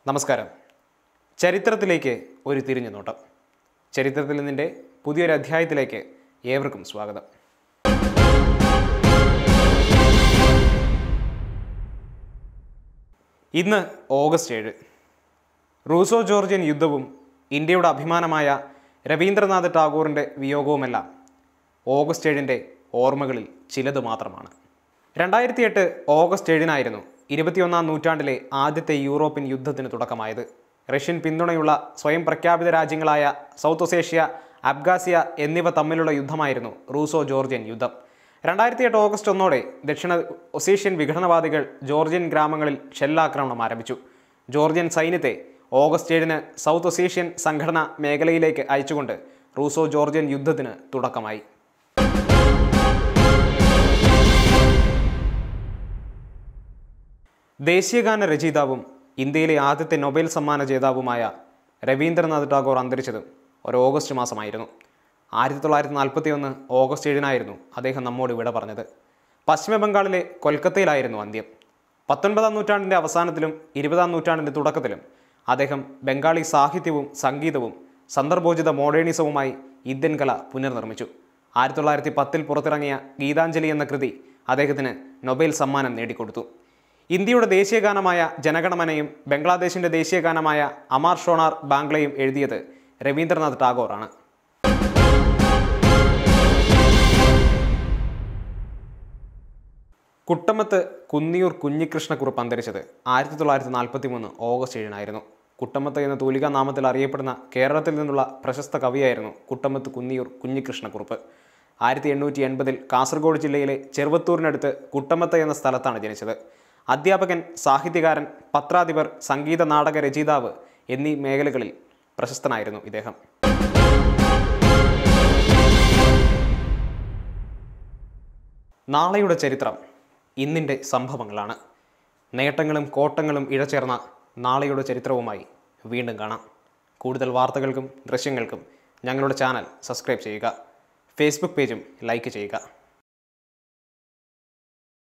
നമസ്കാരം ചരിത്രത്തിലേക്ക് ഒരു തിരിഞ്ഞു നോട്ടം ചരിത്രത്തിൽ നിന്നിൻ്റെ പുതിയൊരു അധ്യായത്തിലേക്ക് ഏവർക്കും സ്വാഗതം ഇന്ന് ഓഗസ്റ്റ് ഏഴ് റൂസോ ജോർജിയൻ യുദ്ധവും ഇന്ത്യയുടെ അഭിമാനമായ രവീന്ദ്രനാഥ് ടാഗോറിൻ്റെ വിയോഗവുമെല്ലാം ഓഗസ്റ്റ് ഏഴിൻ്റെ ഓർമ്മകളിൽ ചിലത് മാത്രമാണ് രണ്ടായിരത്തി എട്ട് ഓഗസ്റ്റ് ഏഴിനായിരുന്നു ഇരുപത്തിയൊന്നാം നൂറ്റാണ്ടിലെ ആദ്യത്തെ യൂറോപ്യൻ യുദ്ധത്തിന് തുടക്കമായത് റഷ്യൻ പിന്തുണയുള്ള സ്വയം പ്രഖ്യാപിത രാജ്യങ്ങളായ സൗത്ത് ഒസേഷ്യ അബ്ഗാസിയ എന്നിവ തമ്മിലുള്ള യുദ്ധമായിരുന്നു റൂസോ ജോർജിയൻ യുദ്ധം രണ്ടായിരത്തി എട്ട് ഓഗസ്റ്റ് ഒന്നോടെ ദക്ഷിണ ഒസേഷ്യൻ വിഘടനവാദികൾ ജോർജിയൻ ഗ്രാമങ്ങളിൽ ഷെല്ലാക്രമണം ആരംഭിച്ചു ജോർജിയൻ സൈന്യത്തെ ഓഗസ്റ്റ് ഏഴിന് സൗത്ത് ഒസേഷ്യൻ സംഘടന മേഖലയിലേക്ക് അയച്ചുകൊണ്ട് റൂസോ ജോർജിയൻ യുദ്ധത്തിന് തുടക്കമായി ദേശീയഗാന രചയിതാവും ഇന്ത്യയിലെ ആദ്യത്തെ നൊബേൽ സമ്മാന ജേതാവുമായ രവീന്ദ്രനാഥ് ടാഗോർ അന്തരിച്ചതും ഒരു ഓഗസ്റ്റ് മാസമായിരുന്നു ആയിരത്തി തൊള്ളായിരത്തി നാൽപ്പത്തി ഒന്ന് ഓഗസ്റ്റ് ഏഴിനായിരുന്നു അദ്ദേഹം നമ്മോട് വിട പറഞ്ഞത് പശ്ചിമ ബംഗാളിലെ കൊൽക്കത്തയിലായിരുന്നു അന്ത്യം പത്തൊൻപതാം നൂറ്റാണ്ടിൻ്റെ അവസാനത്തിലും ഇരുപതാം നൂറ്റാണ്ടിൻ്റെ തുടക്കത്തിലും അദ്ദേഹം ബംഗാളി സാഹിത്യവും സംഗീതവും സന്ദർഭോചിത മോഡേണിസവുമായി ഇന്ത്യൻ കല പുനർനിർമ്മിച്ചു ആയിരത്തി തൊള്ളായിരത്തി പത്തിൽ പുറത്തിറങ്ങിയ ഗീതാഞ്ജലി എന്ന കൃതി അദ്ദേഹത്തിന് നൊബേൽ സമ്മാനം നേടിക്കൊടുത്തു ഇന്ത്യയുടെ ദേശീയഗാനമായ ജനഗണമനയും ബംഗ്ലാദേശിൻ്റെ ദേശീയഗാനമായ അമാർ ഷോണാർ ബാംഗ്ലയും എഴുതിയത് രവീന്ദ്രനാഥ് ടാഗോറാണ് കുട്ടമത്ത് കുന്നിയൂർ കുഞ്ഞികൃഷ്ണക്കുറുപ്പ് അന്തരിച്ചത് ആയിരത്തി തൊള്ളായിരത്തി നാൽപ്പത്തി മൂന്ന് ഓഗസ്റ്റ് ഏഴിനായിരുന്നു കുട്ടമത്ത് എന്ന തൂലികാ നാമത്തിൽ അറിയപ്പെടുന്ന കേരളത്തിൽ നിന്നുള്ള പ്രശസ്ത കവിയായിരുന്നു കുട്ടമത്ത് കുന്നിയൂർ കുഞ്ഞികൃഷ്ണക്കുറുപ്പ് ആയിരത്തി എണ്ണൂറ്റി എൺപതിൽ കാസർഗോഡ് ജില്ലയിലെ ചെറുവത്തൂരിനടുത്ത് കുട്ടമത്ത് എന്ന സ്ഥലത്താണ് ജനിച്ചത് അധ്യാപകൻ സാഹിത്യകാരൻ പത്രാധിപർ സംഗീത നാടക രചയിതാവ് എന്നീ മേഖലകളിൽ പ്രശസ്തനായിരുന്നു ഇദ്ദേഹം നാളെയുടെ ചരിത്രം ഇന്നിൻ്റെ സംഭവങ്ങളാണ് നേട്ടങ്ങളും കോട്ടങ്ങളും ഇഴചേർന്ന നാളെയുടെ ചരിത്രവുമായി വീണ്ടും കാണാം കൂടുതൽ വാർത്തകൾക്കും ദൃശ്യങ്ങൾക്കും ഞങ്ങളുടെ ചാനൽ സബ്സ്ക്രൈബ് ചെയ്യുക ഫേസ്ബുക്ക് പേജും ലൈക്ക് ചെയ്യുക